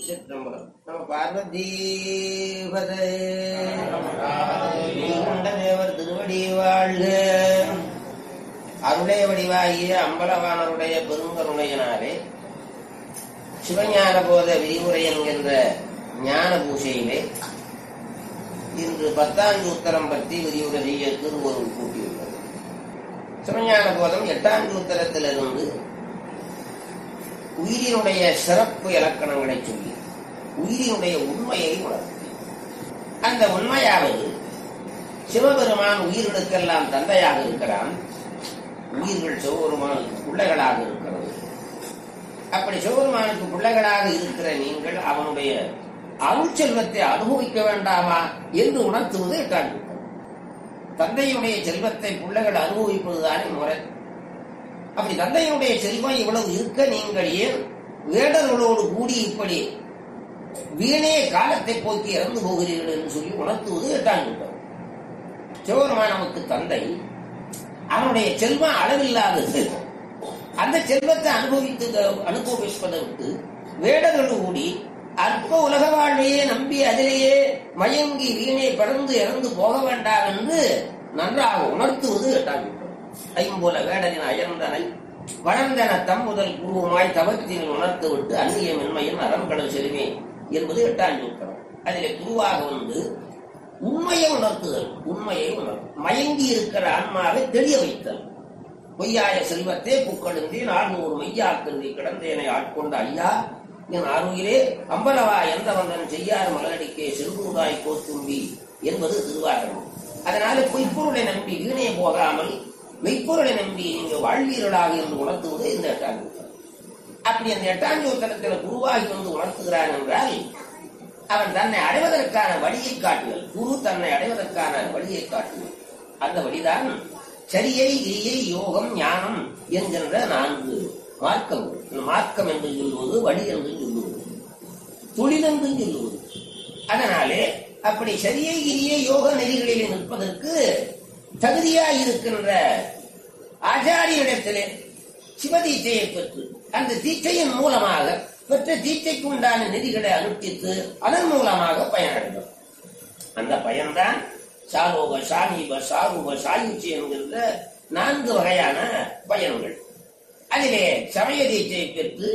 திருச்சிற்றம்பலம் நம்ம பார்வதி நீண்ட தேவர் திருவடி வாழ்க அருளே வடிவாகிய அம்பலவானருடைய பெருங்கருணையினாலே சிவஞான போத விரிவுரை என்கின்ற ஞான பூசையிலே இன்று பத்தாண்டு உத்தரம் பற்றி விரிவுரை செய்ய திருவருள் கூட்டியுள்ளது சிவஞான போதம் எட்டாண்டு உத்தரத்திலிருந்து உயிரினுடைய சிறப்பு இலக்கணங்களை சொல்லி உயிரினுடைய உண்மையை உணர்த்தி அந்த உண்மையாவது சிவபெருமான் உயிர்களுக்கெல்லாம் தந்தையாக இருக்கிறான் உயிர்கள் சிவபெருமானுக்கு பிள்ளைகளாக இருக்கிறது அப்படி சிவபெருமானுக்கு பிள்ளைகளாக இருக்கிற நீங்கள் அவனுடைய அருள் செல்வத்தை அனுபவிக்க வேண்டாமா என்று உணர்த்துவது எட்டாண்டு தந்தையுடைய செல்வத்தை பிள்ளைகள் அனுபவிப்பதுதானே முறை அப்படி தந்தையினுடைய செல்வம் இவ்வளவு இருக்க நீங்கள் ஏன் வேடர்களோடு கூடி இப்படி வீணே காலத்தை போக்கி இறந்து போகிறீர்கள் என்று சொல்லி உணர்த்துவது எட்டாம் கூட்டம் சிவபெருமான் நமக்கு தந்தை அவனுடைய செல்வம் அளவில்லாதது அந்த செல்வத்தை அனுபவித்து அனுபவிப்பதற்கு வேடர்கள் கூடி அற்ப உலக வாழ்வையே நம்பி அதிலேயே மயங்கி வீணே பறந்து இறந்து போக வேண்டாம் என்று நன்றாக உணர்த்துவது எட்டாம் கூட்டம் ஐம்புல வேடனின் அயர்ந்தனை வளர்ந்தன தம் முதல் குருவுமாய் தவத்தினில் உணர்த்து விட்டு அந்நிய மென்மையின் அறம்கடல் செலுமே என்பது எட்டாம் சூத்திரம் அதிலே குருவாக வந்து உண்மையை உணர்த்துதல் உண்மையை உணர்த்து மயங்கி இருக்கிற ஆன்மாவை தெளிய வைத்தல் பொய்யாய செல்வத்தே புக்கழுந்தி நானூறு மையாக்கந்தி கிடந்தேனை ஆட்கொண்ட ஐயா என் அருகிலே அம்பலவா எந்த வந்தன் செய்யார் மலரடிக்கே செல்வூதாய் கோத்தும்பி என்பது திருவாரகம் அதனால பொய்ப்பொருளை நம்பி வீணே போகாமல் மெய்ப்பொருளை நம்பி நீங்க வாழ்வீர்களாக என்று உணர்த்துவது இந்த எட்டாம் சூத்திரம் அப்படி அந்த எட்டாம் சூத்திரத்தில் குருவாகி வந்து உணர்த்துகிறான் என்றால் அவன் தன்னை அடைவதற்கான வழியை காட்டுதல் குரு தன்னை அடைவதற்கான வழியை காட்டுதல் அந்த வழிதான் சரியை கிரியை யோகம் ஞானம் என்கின்ற நான்கு மார்க்கம் மார்க்கம் என்று சொல்லுவது வழி என்று சொல்லுவது தொழில் என்று சொல்லுவது அதனாலே அப்படி சரியை கிரியை யோக நெறிகளில் நிற்பதற்கு தகுதியாய் இருக்கின்ற ஆச்சாரியனிடத்திலே சிவதீட்சையை பெற்று அந்த தீட்சையின் மூலமாக பெற்ற தீட்சைக்கு உண்டான நிதிகளை அனுஷ்டித்து அதன் மூலமாக பயனடைந்தோம் அந்த பயன்தான் சாலோக சாமீப சாரூப சாயுச்சி என்கின்ற நான்கு வகையான பயன்கள் அதிலே சமய தீட்சையை பெற்று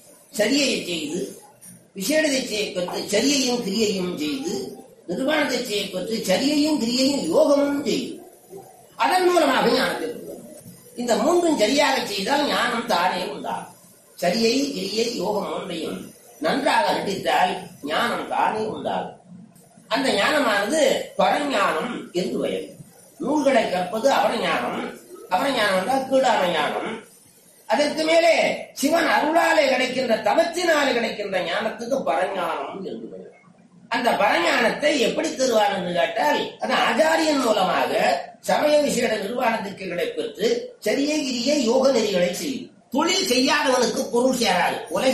சரியை செய்து விசேட தீட்சையை பெற்று சரியையும் கிரியையும் செய்து நிர்வாண தீட்சையை பெற்று சரியையும் கிரியையும் யோகமும் செய்து அதன் மூலமாக ஞானத்தை பெறுவோம் இந்த மூன்றும் சரியாக செய்தால் ஞானம் தானே உண்டாகும் சரியை கிரியை யோகம் மூன்றையும் நன்றாக நடித்தால் ஞானம் தானே உண்டாகும் அந்த ஞானமானது பரஞானம் என்று பெயர் நூல்களை கற்பது அவரஞானம் அவரஞானம் என்றால் கீழான ஞானம் அதற்கு மேலே சிவன் அருளாலே கிடைக்கின்ற தவத்தினாலே கிடைக்கின்ற ஞானத்துக்கு பரஞானம் என்று பெயர் அந்த பரஞானத்தை எப்படி தருவார் என்று கேட்டால் அது ஆச்சாரியன் மூலமாக சமய விசேட நிர்வாணத்துக்கு பெற்று சரியை கிரிய யோக நெறிகளை செய்யும் தொழில் செய்யாதவனுக்கு பொருள் சேராது உலக